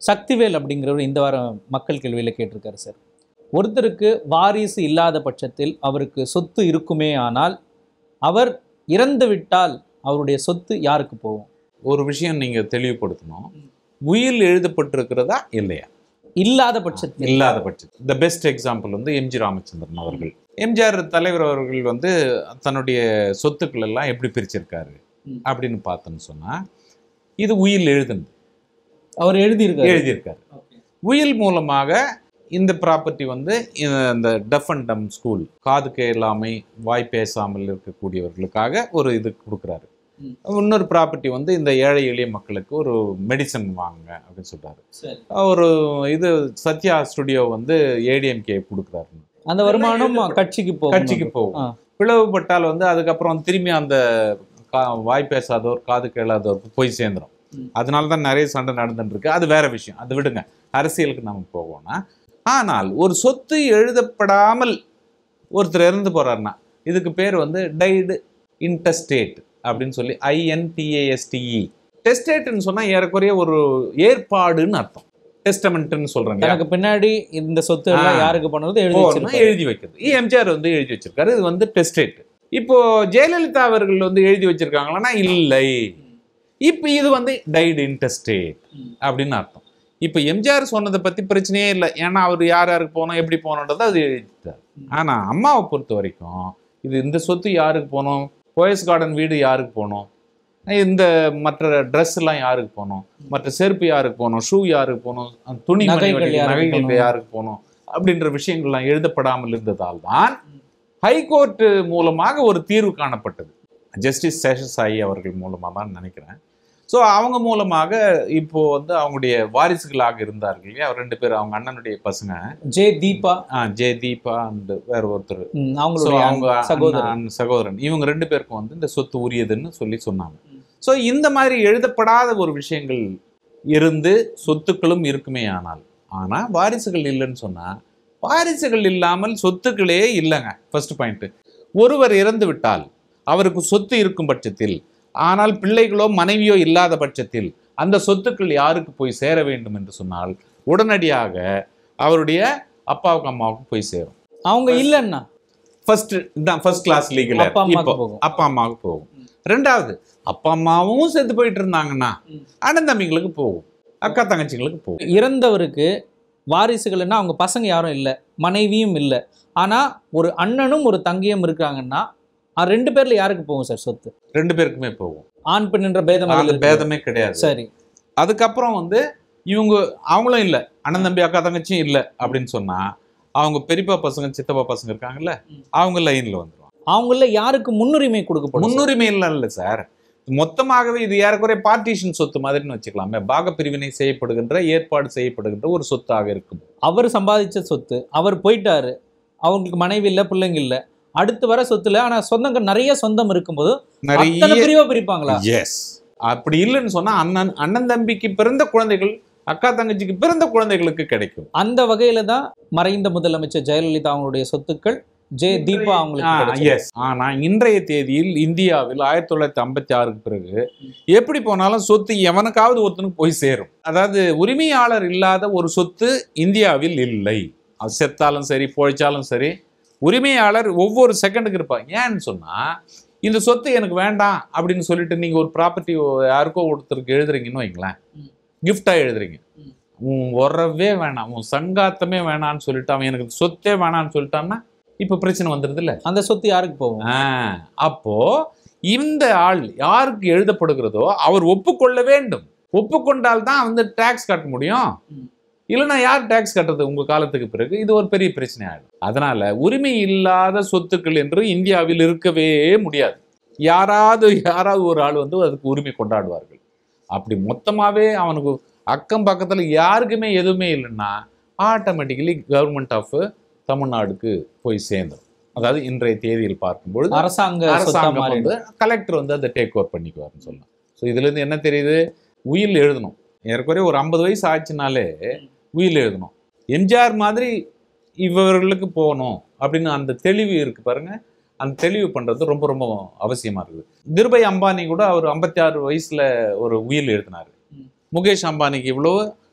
சக்திவேல் அப்படிங்கிறவர் இந்த வாரம் மக்கள் கேள்வியில் கேட்டிருக்காரு சார் ஒருத்தருக்கு வாரிசு இல்லாத பட்சத்தில் அவருக்கு சொத்து இருக்குமே ஆனால் அவர் இறந்து விட்டால் அவருடைய சொத்து யாருக்கு போகும் ஒரு விஷயம் நீங்க தெளிவுபடுத்தணும் உயில் எழுதப்பட்டிருக்கிறதா இல்லையா இல்லாத பட்சத்தில் இல்லாத பட்சத்தில் த பெஸ்ட் எக்ஸாம்பிள் வந்து எம்ஜி ராமச்சந்திரன் அவர்கள் எம்ஜிஆர் தலைவர் அவர்கள் வந்து தன்னுடைய சொத்துக்கள் எல்லாம் எப்படி பிரிச்சிருக்காரு ம். அப்படின்னு பார்த்தோன்னு சொன்னா இது உயில் எழுதுனது அவர் எழுதியிருக்காரு எழுதியிருக்காரு உயில் மூலமாக இந்த ப்ராப்பர்ட்டி வந்து இந்த- இந்த டஃப் அண்ட் டம் ஸ்கூல் காது கேளாமை வாய் பேசாமல் இருக்கக்கூடியவர்களுக்காக ஒரு இது கொடுக்குறாரு ம். இன்னொரு ப்ராப்பர்ட்டி வந்து இந்த ஏழை எளிய மக்களுக்கு ஒரு மெடிசன் வாங்குங்க அப்படின்னு சொல்றாரு சரி ஒரு இது சத்யா ஸ்டுடியோ வந்து ஏடிஎம்கே கொடுக்குறாரு அந்த வருமானம் கட்சிக்கு போகும் கட்சிக்கு போகும் ஆ. பிளவுபட்டால் வந்து அதுக்கப்புறம் திரும்பி அந்த கா- வாய் பேசாதோர் காது கேளாதோருக்கு போய் சேர்ந்துரும் ம். அதனால தான் நிறைய சண்டை நடந்துட்டு இருக்கு அது வேற விஷயம் அது விடுங்க அரசியலுக்கு நம்ம போவோம்னா ஆனால் ஒரு சொத்து எழுதப்படாமல் ஒருத்தர் இறந்து போறாருன்னா இதுக்கு பேர் வந்து டைடு இன்டஸ்டேட் அப்படின்னு சொல்லி ஐஎன்டிஏஎஸ்டிஇ டெஸ்டேட்னு சொன்னா ஏறக்குறைய ஒரு ஏற்பாடுன்னு அர்த்தம் டெஸ்டமெண்ட்னு சொல்றாங்க எனக்கு பின்னாடி இந்த சொத்து எல்லாம் ஆ. யாருக்கு பண்ணுறது எழுதி போகணும், வச்சிருக்காரு. எழுதி வைக்கிறது எம்ஜிஆர் வந்து எழுதி வச்சிருக்காரு இது வந்து டெஸ்டேட் இப்போ ஜெயலலிதா அவர்கள் வந்து எழுதி வச்சிருக்காங்களான்னா இல்லை இப்போ இது வந்து டைடு இன்டஸ்டேட் ம். அப்படின்னு அர்த்தம் இப்போ எம்ஜிஆர் சொன்னதை பத்தி பிரச்சனையே இல்லை ஏன்னா அவர் யார் யாருக்கு போகணும் எப்படி போகணுன்றதை அது எழுதிட்டார் ம். ஆனா அம்மாவை பொறுத்த வரைக்கும் இது இந்த சொத்து யாருக்கு போகணும் போயஸ் கார்டன் வீடு யாருக்கு போகணும் இந்த மற்ற ட்ரெஸ் எல்லாம் யாருக்கு போகணும் மற்ற செருப்பு யாருக்கு போகணும் ஷூ யாருக்கு போகணும் அந்த துணி நகைகள் மணி யாருக்கு நகைகள் போகணும்? யாருக்கு போகணும் அப்படின்ற விஷயங்கள்லாம் எழுதப்படாமல் இருந்ததால் தான் ஹைகோர்ட் மூலமாக ஒரு தீர்வு காணப்பட்டது ஜஸ்டிஸ் சேஷசாயி அவர்கள் மூலமாக தான் நினைக்கிறேன் ஸோ அவங்க மூலமாக இப்போ வந்து அவங்களுடைய வாரிசுகளாக இருந்தார்கள் இல்லையா ரெண்டு பேர் அவங்க அண்ணனுடைய பசங்க ஜே தீபா ஆ, ஜெய தீபா அண்ட் வேற ஒருத்தர் ம், So, அவங்களுடைய அவங்க சகோதரர் அண்ணன், சகோதரன் இவங்க ரெண்டு பேருக்கும் வந்து இந்த சொத்து உரியதுன்னு சொல்லி சொன்னாங்க ஸோ இந்த மாதிரி எழுதப்படாத ஒரு விஷயங்கள் இருந்து சொத்துக்களும் இருக்குமே ஆனால் ஆனா வாரிசுகள் இல்லைன்னு சொன்னா வாரிசுகள் இல்லாமல் சொத்துக்களே இல்லைங்க ஃபர்ஸ்ட் பாயிண்ட் ஒருவர் இறந்து விட்டால் அவருக்கு சொத்து இருக்கும் பட்சத்தில் ஆனால் பிள்ளைகளோ மனைவியோ இல்லாத பட்சத்தில் அந்த சொத்துக்கள் யாருக்கு போய் சேர வேண்டும் என்று சொன்னால் உடனடியாக அவருடைய அப்பாவுக்கு அம்மாவுக்கு போய் சேரும் அவங்க இல்லைன்னா ஃபர்ஸ்ட் இதான் ஃபர்ஸ்ட் கிளாஸ் லீகல் அப்பா அம்மாவுக்கு இப்போ போகும். அப்பா அம்மாவுக்கு போகும் ரெண்டாவது அப்பா அம்மாவும் செத்து போயிட்டு இருந்தாங்கன்னா ம். அண்ணன் தம்பிங்களுக்கு போகும் அக்கா தங்கச்சிங்களுக்கு போகும் இறந்தவருக்கு வாரிசுகள்னா அவங்க பசங்க யாரும் இல்லை மனைவியும் இல்லை ஆனா ஒரு அண்ணனும் ஒரு தங்கையும் இருக்காங்கன்னா அஹ் ரெண்டு பேர்ல யாருக்கு போகும் சார் சொத்து ரெண்டு பேருக்குமே போகும் ஆண் பெண்ணுன்ற பேதம் அதுல அந்த இருக்கு. பேதமே கிடையாது சரி அதுக்கப்புறம் வந்து இவங்க அவங்களும் இல்லை அண்ணன் தம்பி அக்கா தங்கச்சியும் இல்லை அப்படின்னு சொன்னா அவங்க பெரியப்பா பசங்க சித்தப்பா பசங்க இருக்காங்கல்ல ம். அவங்க லைன்ல வந்துருவாங்க அவங்கள யாருக்கு முன்னுரிமை கொடுக்கப்படும் சார்? முன்னுரிமை இல்லை இல்லை சார் மொத்தமாகவே இது ஏறக்குறைய பார்ட்டிஷன் சொத்து மாதிரின்னு வச்சுக்கலாமே பாக பிரிவினை செய்யப்படுகின்ற ஏற்பாடு செய்யப்படுகின்ற ஒரு சொத்தாக இருக்கும் அவர் சம்பாதிச்ச சொத்து அவர் போயிட்டாரு அவங்களுக்கு மனைவி இல்லை பிள்ளைங்க இல்லை அடுத்து வர சொத்துல ஆனா சொந்தங்கள் நிறைய சொந்தம் இருக்கும்போது அத்தனை நிறைய பிரிவா பிரிப்பாங்களா எஸ் அப்படி இல்லைன்னு சொன்னா அண்ணன் அண்ணன் தம்பிக்கு பிறந்த குழந்தைகள் அக்கா தங்கச்சிக்கு பிறந்த குழந்தைகளுக்கு கிடைக்கும் அந்த வகையில தான் மறைந்த முதலமைச்சர் ஜெயலலிதா அவங்களுடைய சொத்துக்கள் ஜே தீபா அவங்களுக்கு கிடைச்சது. எஸ் ஆனா இன்றைய தேதியில் இந்தியாவில் ஆயிரத்தி தொள்ளாயிரத்தி ஐம்பத்தி ஆறுக்கு பிறகு எப்படி போனாலும் சொத்து எவனுக்காவது ஒருத்தனுக்கு போய் சேரும் அதாவது உரிமையாளர் இல்லாத ஒரு சொத்து இந்தியாவில் இல்லை அது செத்தாலும் சரி பொழைச்சாலும் சரி உரிமையாளர் ஒவ்வொரு செகண்டுக்கு இருப்பாங்க ஏன்னு சொன்னா இந்த சொத்து எனக்கு வேண்டாம் அப்படின்னு சொல்லிட்டு நீங்க ஒரு ப்ராப்பர்ட்டி யாருக்கோ ஒருத்தருக்கு எழுதுறீங்கன்னு வைங்களேன் ம். கிஃப்டா எழுதுறீங்க ம். உன் உறவே வேணாம் உன் சங்காத்தமே வேணாம்னு சொல்லிட்டு அவன் எனக்கு சொத்தே வேணாம்னு சொல்லிட்டான்னா இப்ப பிரச்சனை வந்துருது இல்ல அந்த சொத்து யாருக்கு போகும் அப்போ இந்த ஆள் யாருக்கு எழுதப்படுகிறதோ அவர் ஒப்புக்கொள்ள வேண்டும் ஒப்புக்கொண்டால் தான் வந்து டாக்ஸ் கட்ட முடியும் ம். இல்லைன்னா யார் டாக்ஸ் கட்டுறது உங்க காலத்துக்கு பிறகு இது ஒரு பெரிய பிரச்சனை ஆயிடும் அதனால உரிமை இல்லாத சொத்துக்கள் என்று இந்தியாவில் இருக்கவே முடியாது யாராவது யாராவது ஒரு ஆள் வந்து அதுக்கு உரிமை கொண்டாடுவார்கள் அப்படி மொத்தமாவே அவனுக்கு அக்கம் பக்கத்துல யாருக்குமே எதுவுமே இல்லைன்னா ஆட்டோமேட்டிக்கலி கவர்மெண்ட் ஆஃப் தமிழ்நாடுக்கு போய் சேர்ந்துடும் அதாவது இன்றைய தேதியில் பார்க்கும்பொழுது அரசாங்க சொத்தா அரசாங்கம் மாறிடும் வந்து கலெக்டர் வந்து அதை டேக் ஓவர் பண்ணிக்குவார்னு சொல்லலாம் ஸோ இதுல இருந்து என்ன தெரியுது உயில் எழுதணும் ஏறக்குறைய ஒரு ஐம்பது வயசு ஆச்சுனாலே உயில் எழுதணும் எம்ஜிஆர் மாதிரி இவர்களுக்கு போகணும் அப்படின்னு அந்த தெளிவு இருக்கு பாருங்க அந்த தெளிவு பண்றது ரொம்ப ரொம்ப அவசியமா இருக்குது திருபை அம்பானி கூட அவர் ஐம்பத்தி ஆறு வயசுல ஒரு உயில் எழுதினாரு ம். முகேஷ் அம்பானிக்கு இவ்வளவு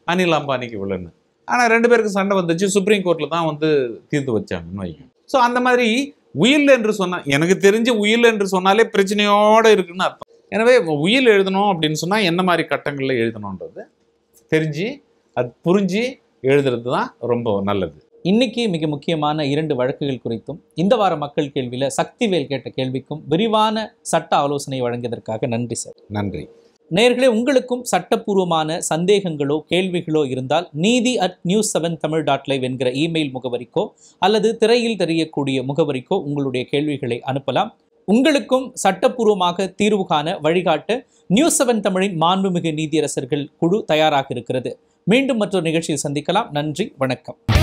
அனில் அம்பானிக்கு இவ்வளோன்னு ஆனால் ரெண்டு பேருக்கு சண்டை வந்துச்சு சுப்ரீம் கோர்ட்டில் தான் வந்து தீர்த்து வச்சாங்கன்னு வைங்க ஸோ அந்த மாதிரி உயில் என்று சொன்னா எனக்கு தெரிஞ்சு உயில் என்று சொன்னாலே பிரச்சனையோட இருக்குன்னு அர்த்தம் எனவே உயில் எழுதணும் அப்படின்னு சொன்னால் என்ன மாதிரி கட்டங்களில் எழுதணுன்றது தெரிஞ்சு அது புரிஞ்சு எழுதுறது தான் ரொம்ப நல்லது இன்னைக்கு மிக முக்கியமான இரண்டு வழக்குகள் குறித்தும் இந்த வார மக்கள் கேள்வியில சக்திவேல் கேட்ட கேள்விக்கும் விரிவான சட்ட ஆலோசனை வழங்கியதற்காக நன்றி சார் நன்றி நேர்களே உங்களுக்கும் சட்டப்பூர்வமான சந்தேகங்களோ கேள்விகளோ இருந்தால் Neethi at news seven Tamil dot live என்கிற இமெயில் முகவரிக்கோ அல்லது திரையில் தெரியக்கூடிய முகவரிக்கோ உங்களுடைய கேள்விகளை அனுப்பலாம் உங்களுக்கும் சட்டப்பூர்வமாக தீர்வு காண வழிகாட்ட நியூஸ் செவன் தமிழின் மாண்புமிகு நீதியரசர்கள் குழு தயாராக இருக்கிறது மீண்டும் மற்றொரு நிகழ்ச்சியில் சந்திக்கலாம் நன்றி வணக்கம்